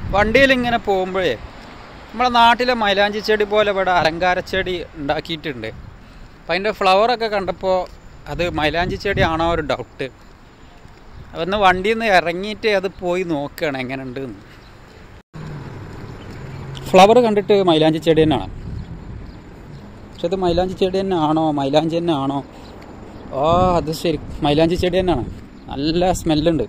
വണ്ടിയിൽ ഇങ്ങനെ പോകുമ്പോഴേ നമ്മളെ നാട്ടിലെ മൈലാഞ്ചി ചെടി പോലെ ഇവിടെ അലങ്കാരച്ചെടി ഉണ്ടാക്കിയിട്ടുണ്ട് അപ്പം അതിൻ്റെ ഫ്ലവറൊക്കെ കണ്ടപ്പോൾ അത് മൈലാഞ്ചി ചെടി ആണോ ഒരു ഡൗട്ട് അപ്പം ഒന്ന് വണ്ടിയിൽ നിന്ന് ഇറങ്ങിയിട്ട് അത് പോയി നോക്കുകയാണ് എങ്ങനെയുണ്ട് എന്ന് ഫ്ലവർ കണ്ടിട്ട് മൈലാഞ്ചി ചെടി തന്നെയാണ് പക്ഷെ ഇത് മൈലാഞ്ചി ചെടി തന്നെ ആണോ മൈലാഞ്ചി തന്നെ ആണോ ഓ അത് ശരി മൈലാഞ്ചി ചെടി തന്നെയാണ് നല്ല സ്മെല്ലുണ്ട്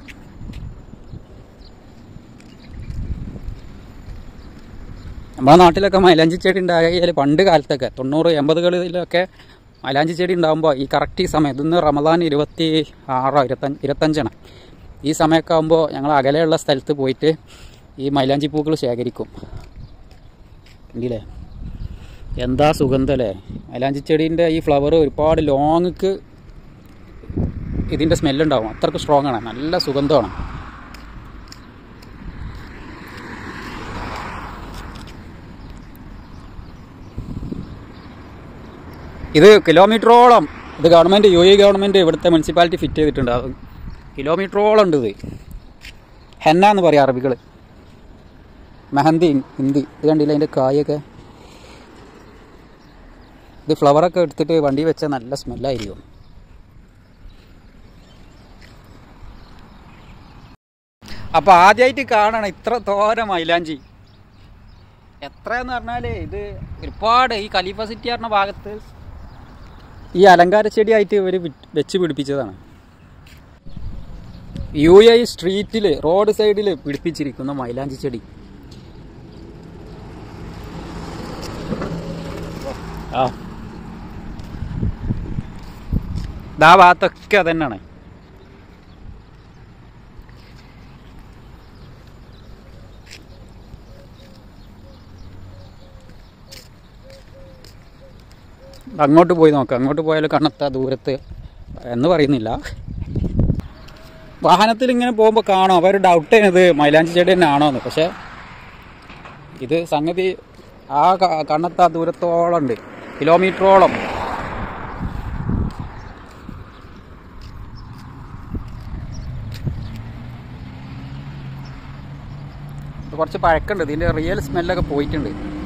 നമ്മുടെ നാട്ടിലൊക്കെ മൈലാഞ്ചി ചെടി ഉണ്ടാകിയാൽ പണ്ട് കാലത്തൊക്കെ തൊണ്ണൂറ് എൺപതുകളിലൊക്കെ മൈലാഞ്ചി ചെടി ഉണ്ടാകുമ്പോൾ ഈ കറക്റ്റ് ഈ സമയത്ത് ഇന്ന് റമദാൻ ഇരുപത്തി ആറോ ഇരുപത്തഞ്ച് ഇരുപത്തഞ്ചാണ് ഈ സമയമൊക്കെ ആകുമ്പോൾ ഞങ്ങൾ അകലെയുള്ള സ്ഥലത്ത് പോയിട്ട് ഈ മൈലാഞ്ചി പൂക്കൾ ശേഖരിക്കും കണ്ടില്ലേ എന്താ സുഗന്ധല്ലേ മൈലാഞ്ചി ചെടീൻ്റെ ഈ ഫ്ലവർ ഒരുപാട് ലോങ്ങക്ക് ഇതിൻ്റെ സ്മെല്ലുണ്ടാവും അത്രക്ക് സ്ട്രോങ് ആണ് നല്ല സുഗന്ധമാണ് ഇത് കിലോമീറ്ററോളം ഇത് ഗവൺമെൻറ് യു എ ഗവൺമെൻറ് ഇവിടുത്തെ മുനിസിപ്പാലിറ്റി ഫിറ്റ് ചെയ്തിട്ടുണ്ട് അത് കിലോമീറ്ററോളം ഉണ്ട് ഇത് ഹെന്ന എന്ന് പറയും അറബികൾ മെഹന്തി ഹിന്ദി ഇത് കണ്ടില്ല അതിൻ്റെ കായൊക്കെ ഇത് ഫ്ലവറൊക്കെ എടുത്തിട്ട് വണ്ടി വെച്ചാൽ നല്ല സ്മെല്ലായിരിക്കും അപ്പോൾ ആദ്യമായിട്ട് കാണണം ഇത്ര തോര മൈലാഞ്ചി എത്രയെന്ന് പറഞ്ഞാൽ ഇത് ഒരുപാട് ഈ ഖലീഫ സിറ്റി പറഞ്ഞ ഭാഗത്ത് ഈ അലങ്കാര ചെടിയായിട്ട് ഇവർ വെച്ച് പിടിപ്പിച്ചതാണ് യു എ സ്ട്രീറ്റിൽ റോഡ് സൈഡിൽ പിടിപ്പിച്ചിരിക്കുന്ന മൈലാഞ്ചി ചെടി ആ ദാ ഭാഗത്തൊക്കെ അതന്നെയാണ് അങ്ങോട്ട് പോയി നോക്കാം അങ്ങോട്ട് പോയാൽ കണ്ണത്ത ദൂരത്ത് എന്ന് പറയുന്നില്ല വാഹനത്തിൽ ഇങ്ങനെ പോകുമ്പോൾ കാണും അവർ ഡൗട്ട് ചെയ്യുന്നത് മൈലാഞ്ചി ചെടി തന്നെ ആണോ എന്ന് പക്ഷേ ഇത് സംഗതി ആ ക- കണ്ണത്ത ദൂരത്തോളം ഉണ്ട് കിലോമീറ്ററോളം ഇത് കുറച്ച് പഴക്കമുണ്ട് ഇതിൻ്റെ റിയൽ സ്മെല്ലൊക്കെ പോയിട്ടുണ്ട്